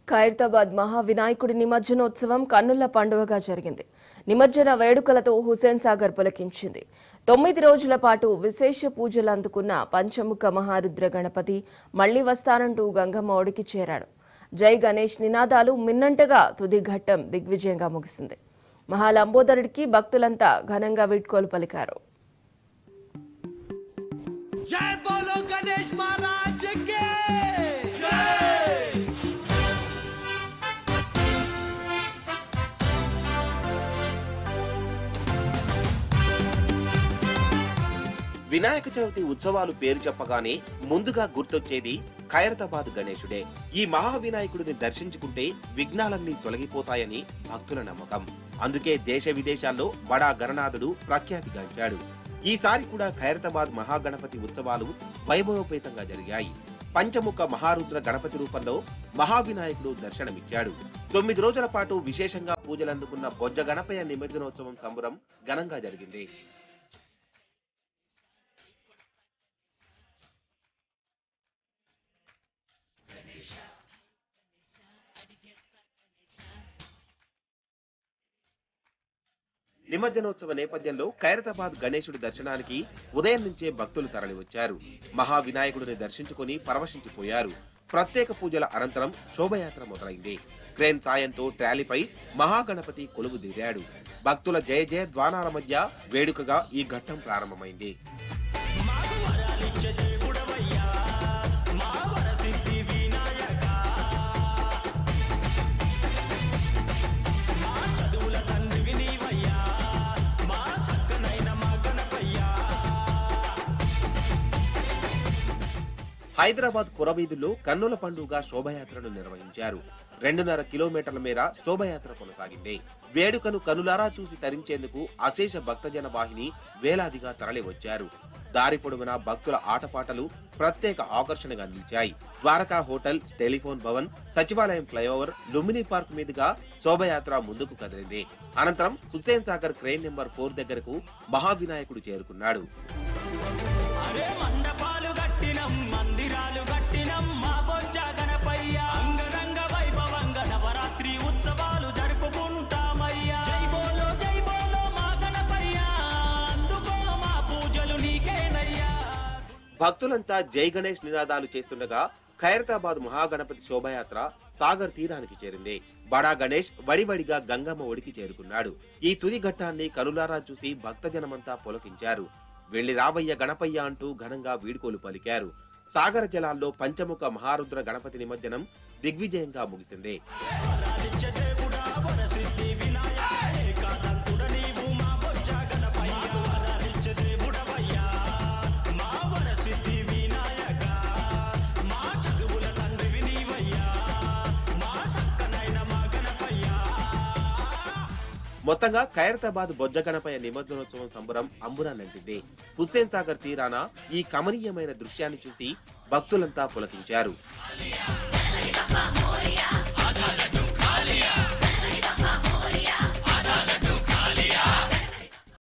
ఖైరతాబాద్ మహా వినాయకుడి నిమజ్జనోత్సవం కన్నుల పండుగగా జరిగింది నిమజ్జన వేడుకలతో హుసేన్ సాగర్ పులకించింది తొమ్మిది రోజుల పాటు విశేష పూజలు అందుకున్న పంచముఖ మహారుద్ర గణపతి మళ్లీ వస్తానంటూ గంగమ్మ ఒడికి చేరాడు జై గణేష్ నినాదాలు మిన్నంటగా తుది ఘట్టం దిగ్విజయంగా ముగిసింది మహాలంబోదరుడికి భక్తులంతా ఘనంగా వీడ్కోలు పలికారు जय बोलो गणेश महाराज के जय వినాయక చవితి ఉత్సవాలు పేరు చెప్పగానే ముందుగా గుర్తొచ్చేది ఖైరతాబాద్ గణేశుడే ఈ మహా వినాయకుడిని దర్శించుకుంటే విఘ్నాలన్నీ తొలగిపోతాయని భక్తుల నమ్మకం అందుకే దేశ విదేశాల్లో బడా గణనాథుడు ప్రఖ్యాతిగాంచాడు ఈసారి కూడా ఖైరతాబాద్ మహాగణపతి ఉత్సవాలు వైభవోపేతంగా జరిగాయి పంచముఖ మహారుద్ర గణపతి రూపంలో మహావినాయకుడు దర్శనమిచ్చాడు తొమ్మిది రోజుల పాటు విశేషంగా పూజలందుకున్న బొజ్జ గణపయ్య నిమజ్జనోత్సవం సంబరం ఘనంగా జరిగింది నిమజ్జనోత్సవ నేపథ్యంలో ఖైరతాబాద్ గణేశుడి దర్శనానికి ఉదయం నుంచే భక్తులు తరలివచ్చారు మహా వినాయకుడిని దర్శించుకుని పరవశించిపోయారు ప్రత్యేక పూజల అనంతరం శోభయాత్ర మొదలైంది క్రేన్ సాయంతో ట్రాలీపై మహాగణపతి కొలువు తీరాడు భక్తుల జయ జయ ద్వానాల మధ్య వేడుకగా ఈ ఘట్టం ప్రారంభమైంది హైదరాబాద్ పురవీధుల్లో కన్నుల పండుగ శోభయాత్రను నిర్వహించారు రెండున్నర కిలోమీటర్ల మేర శోభయాత్ర కొనసాగింది వేడుకను కనులారా చూసి తరించేందుకు అశేష భక్తజన వాహిని వేలాదిగా తరలివచ్చారు దారి పొడవునా భక్తుల ఆటపాటలు ప్రత్యేక ఆకర్షణగా నిలిచాయి ద్వారకా హోటల్ టెలిఫోన్ భవన్ సచివాలయం ఫ్లైఓవర్ లుంబిని పార్క్ మీదుగా శోభయాత్ర ముందుకు కదిలింది అనంతరం Hussain Sagar crane number four దగ్గరకు మహావినాయకుడు చేరుకున్నాడు అరే మండపాలు కట్టినం మందిరాలు కట్టినం మా బొజ్జ గణపయ్య అంగరంగ వైభవంగ నవరాత్రి ఉత్సవాలు జరుపుకుంటామయ్యా జై బోలో జై బోలో మా గణపయ్య అందుకో మా పూజలు నీకేనయ్యా భక్తులంతా జై గణేష్ నినాదాలు చేస్తుండగా ఖైరతాబాద్ మహాగణపతి శోభయాత్ర సాగర్ తీరానికి చేరింది బడా గణేష్ వడివడిగా గంగమ్మ ఒడికి చేరుకున్నాడు ఈ తుది ఘట్టాన్ని కనులారా చూసి భక్తజనమంతా పులకించారు వెళ్లి రావయ్య గణపయ్య అంటూ ఘనంగా వీడ్కోలు పలికారు సాగర జలాల్లో పంచముఖ మహారుద్ర గణపతి నిమజ్జనం దిగ్విజయంగా ముగిసింది మొత్తంగా ఖైరతాబాద్ బొజ్జ గణపయ్య నిమజ్జనోత్సవం సంబరం అంబురాన్నంటింది హుస్సేన్ సాగర్ తీరాన ఈ కమనీయమైన దృశ్యాన్ని చూసి భక్తులంతా పులకించారు Moria,